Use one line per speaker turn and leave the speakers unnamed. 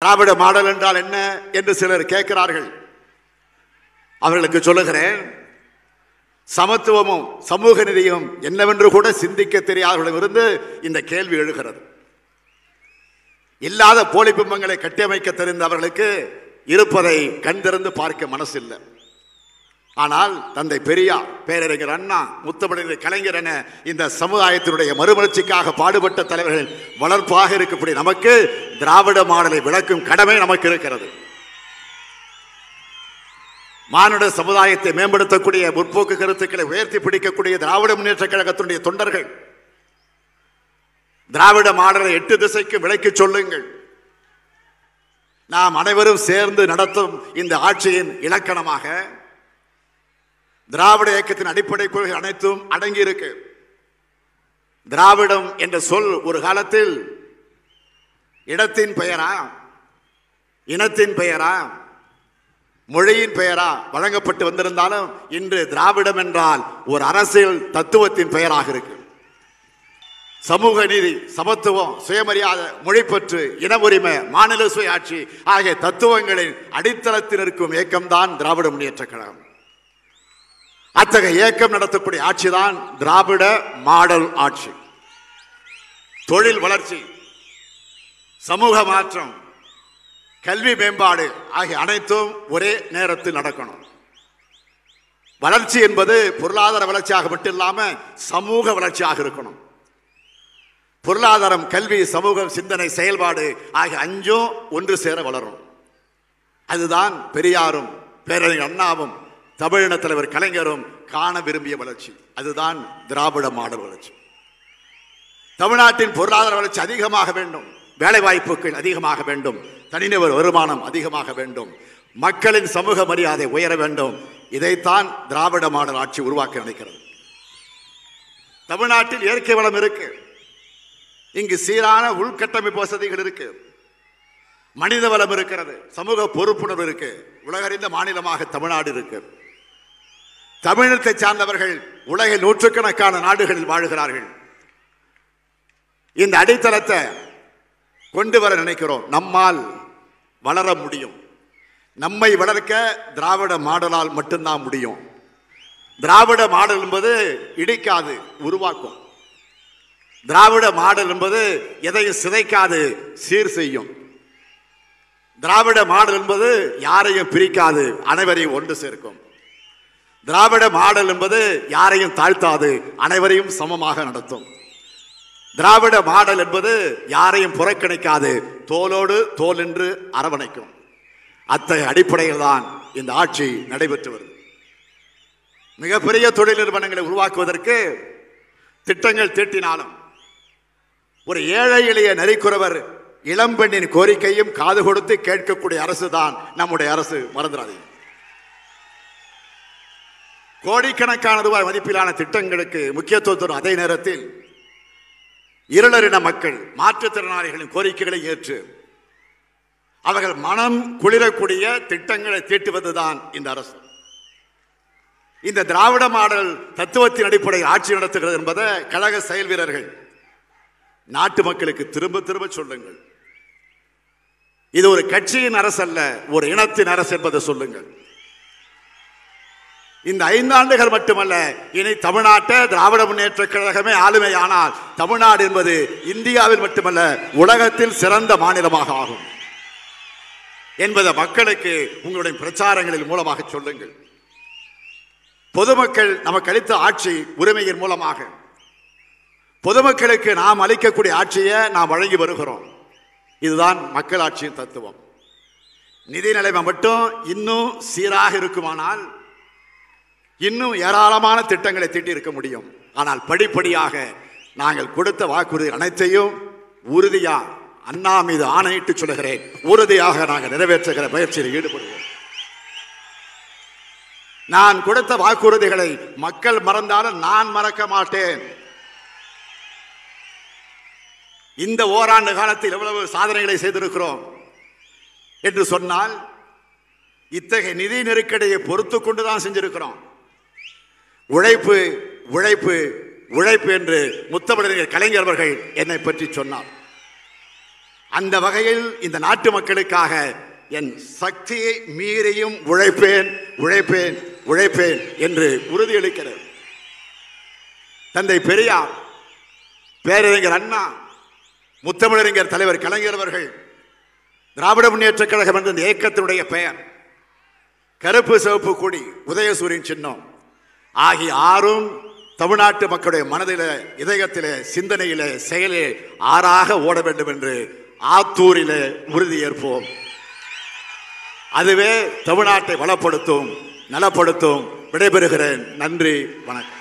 திராவிட model என்றால் என்ன என்று சிலர் கேட்கிறார்கள் அவர்களுக்கு சொல்லுகிறேன் சமத்துவமும் சமூக நீதியும் என்னவென்று கூட சிந்திக்க தெரியாதவர்களிடமிருந்து இந்த கேள்வி எழுகிறது இல்லாத போலி பிம்பங்களை கட்டியமைக்க தெரிந்த அவர்களுக்கு இருப்பதை கண் திறந்து பார்க்க மனசில்லை ஆனால் தந்தை பெரியார் பேரறிஞர் அண்ணா முத்தமிழர் கலைஞர் என இந்த சமுதாயத்தினுடைய மறுமலர்ச்சிக்காக பாடுபட்ட தலைவர்கள் வளர்ப்பாக இருக்கக்கூடிய நமக்கு திராவிட மாடலை விளக்கும் கடமை நமக்கு இருக்கிறது மானுட சமுதாயத்தை மேம்படுத்தக்கூடிய முற்போக்கு கருத்துக்களை உயர்த்தி பிடிக்கக்கூடிய திராவிட முன்னேற்ற கழகத்தினுடைய தொண்டர்கள் திராவிட மாடலை எட்டு திசைக்கு விளக்கிச் சொல்லுங்கள் நாம் அனைவரும் சேர்ந்து நடத்தும் இந்த ஆட்சியின் இலக்கணமாக திராவிட இயக்கத்தின் அடிப்படை கொள்கை அனைத்தும் அடங்கி இருக்கு திராவிடம் என்ற சொல் ஒரு காலத்தில் இடத்தின் பெயரா இனத்தின் பெயரா மொழியின் பெயரா வழங்கப்பட்டு வந்திருந்தாலும் இன்று திராவிடம் என்றால் ஒரு அரசியல் தத்துவத்தின் பெயராக இருக்கு சமூக நீதி சமத்துவம் சுயமரியாதை மொழிப்பற்று இன உரிமை மாநில சுயாட்சி ஆகிய தத்துவங்களின் அடித்தளத்தில் இருக்கும் இயக்கம்தான் திராவிட முன்னேற்ற கழகம் அத்தகைய இயக்கம் நடத்தக்கூடிய ஆட்சிதான் திராவிட மாடல் ஆட்சி தொழில் வளர்ச்சி சமூக மாற்றம் கல்வி மேம்பாடு ஆகிய அனைத்தும் ஒரே நேரத்தில் நடக்கணும் வளர்ச்சி என்பது பொருளாதார வளர்ச்சியாக மட்டும் இல்லாம சமூக வளர்ச்சியாக இருக்கணும் பொருளாதாரம் கல்வி சமூகம் சிந்தனை செயல்பாடு ஆகிய அஞ்சும் ஒன்று சேர வளரும் அதுதான் பெரியாரும் பேரறிஞர் அண்ணாவும் தமிழின தலைவர் கலைஞரும் காண விரும்பிய வளர்ச்சி அதுதான் திராவிட மாடல் வளர்ச்சி தமிழ்நாட்டின் பொருளாதார வளர்ச்சி அதிகமாக வேண்டும் வேலை வாய்ப்புகள் அதிகமாக வேண்டும் தனிநபர் வருமானம் அதிகமாக வேண்டும் மக்களின் சமூக மரியாதை உயர வேண்டும் இதைத்தான் திராவிட மாடல் ஆட்சி உருவாக்க நினைக்கிறது தமிழ்நாட்டில் இயற்கை வளம் இருக்கு இங்கு சீரான உள்கட்டமைப்பு வசதிகள் இருக்கு மனித வளம் இருக்கிறது சமூக பொறுப்புணர்வு இருக்கு உலகறிந்த மாநிலமாக தமிழ்நாடு இருக்கு தமிழத்தை சார்ந்தவர்கள் உலகில் நூற்றுக்கணக்கான நாடுகளில் வாழுகிறார்கள் இந்த அடித்தளத்தை கொண்டு வர நினைக்கிறோம் நம்மால் வளர முடியும் நம்மை வளர்க்க திராவிட மாடலால் மட்டும்தான் முடியும் திராவிட மாடல் என்பது இடிக்காது உருவாக்கும் திராவிட மாடல் என்பது எதையும் சிதைக்காது சீர் செய்யும் திராவிட மாடல் என்பது யாரையும் பிரிக்காது அனைவரையும் ஒன்று சேர்க்கும் திராவிட மாடல் என்பது யாரையும் தாழ்த்தாது அனைவரையும் சமமாக நடத்தும் திராவிட மாடல் என்பது யாரையும் புறக்கணிக்காது தோளோடு தோல் என்று அரவணைக்கும் அத்தகைய அடிப்படையில் தான் இந்த ஆட்சி நடைபெற்று வருது மிகப்பெரிய தொழில் நிறுவனங்களை உருவாக்குவதற்கு திட்டங்கள் தீட்டினாலும் ஒரு ஏழை எளிய நரிக்குறவர் இளம்பெண்ணின் கோரிக்கையும் காது கொடுத்து கேட்கக்கூடிய அரசு தான் நம்முடைய அரசு மறந்துடாதீங்க கோடிக்கணக்கான ரூபாய் மதிப்பிலான திட்டங்களுக்கு முக்கியத்துவம் தரும் அதே நேரத்தில் இருளரின மக்கள் மாற்றுத்திறனாளிகளின் கோரிக்கைகளை ஏற்று அவர்கள் மனம் குளிரக்கூடிய திட்டங்களை தீட்டுவதுதான் இந்த அரசு இந்த திராவிட மாடல் தத்துவத்தின் அடிப்படையில் ஆட்சி நடத்துகிறது என்பதை கழக செயல் வீரர்கள் நாட்டு மக்களுக்கு திரும்ப திரும்ப சொல்லுங்கள் இது ஒரு கட்சியின் அரசு அல்ல ஒரு இனத்தின் அரசு என்பதை சொல்லுங்கள் இந்த ஐந்தாண்டுகள் மட்டுமல்ல இனி தமிழ்நாட்டை திராவிட முன்னேற்ற கழகமே ஆளுமையானால் தமிழ்நாடு என்பது இந்தியாவில் மட்டுமல்ல உலகத்தில் சிறந்த மாநிலமாக ஆகும் என்பதை மக்களுக்கு உங்களுடைய பிரச்சாரங்களின் மூலமாக சொல்லுங்கள் பொதுமக்கள் நமக்கு அளித்த ஆட்சி உரிமையின் மூலமாக பொதுமக்களுக்கு நாம் அளிக்கக்கூடிய ஆட்சியை நாம் வழங்கி வருகிறோம் இதுதான் மக்கள் ஆட்சியின் தத்துவம் நிதி நிலைமை மட்டும் இன்னும் சீராக இருக்குமானால் இன்னும் ஏராளமான திட்டங்களை தீட்டி இருக்க முடியும் ஆனால் படிப்படியாக நாங்கள் கொடுத்த வாக்குறுதி அனைத்தையும் உறுதியா அண்ணா மீது ஆணையிட்டு சொல்லுகிறேன் உறுதியாக நாங்கள் நிறைவேற்றுகிற முயற்சியில் ஈடுபடுவோம் நான் கொடுத்த வாக்குறுதிகளை மக்கள் மறந்தாலும் நான் மறக்க மாட்டேன் இந்த ஓராண்டு காலத்தில் எவ்வளவு சாதனைகளை செய்திருக்கிறோம் என்று சொன்னால் இத்தகைய நிதி நெருக்கடியை பொறுத்து கொண்டுதான் செஞ்சிருக்கிறோம் உழைப்பு உழைப்பு உழைப்பு என்று முத்தமிழறிஞர் கலைஞர் அவர்கள் என்னை பற்றி சொன்னார் அந்த வகையில் இந்த நாட்டு மக்களுக்காக என் சக்தியை மீறியும் உழைப்பேன் உழைப்பேன் உழைப்பேன் என்று உறுதியளிக்கிறது தந்தை பெரியார் பேரறிஞர் அண்ணா முத்தமிழறிஞர் தலைவர் கலைஞர் அவர்கள் திராவிட முன்னேற்றக் கழகம் என்ற இந்த இயக்கத்தினுடைய பெயர் கருப்பு சிவப்பு கொடி உதயசூரியன் சின்னம் ஆகிய ஆறும் தமிழ்நாட்டு மக்களுடைய மனதிலே இதயத்திலே சிந்தனையிலே செயலிலே ஆறாக ஓட வேண்டும் என்று ஆத்தூரிலே உறுதியேற்போம் அதுவே தமிழ்நாட்டை வளப்படுத்தும் நலப்படுத்தும் விடைபெறுகிறேன் நன்றி வணக்கம்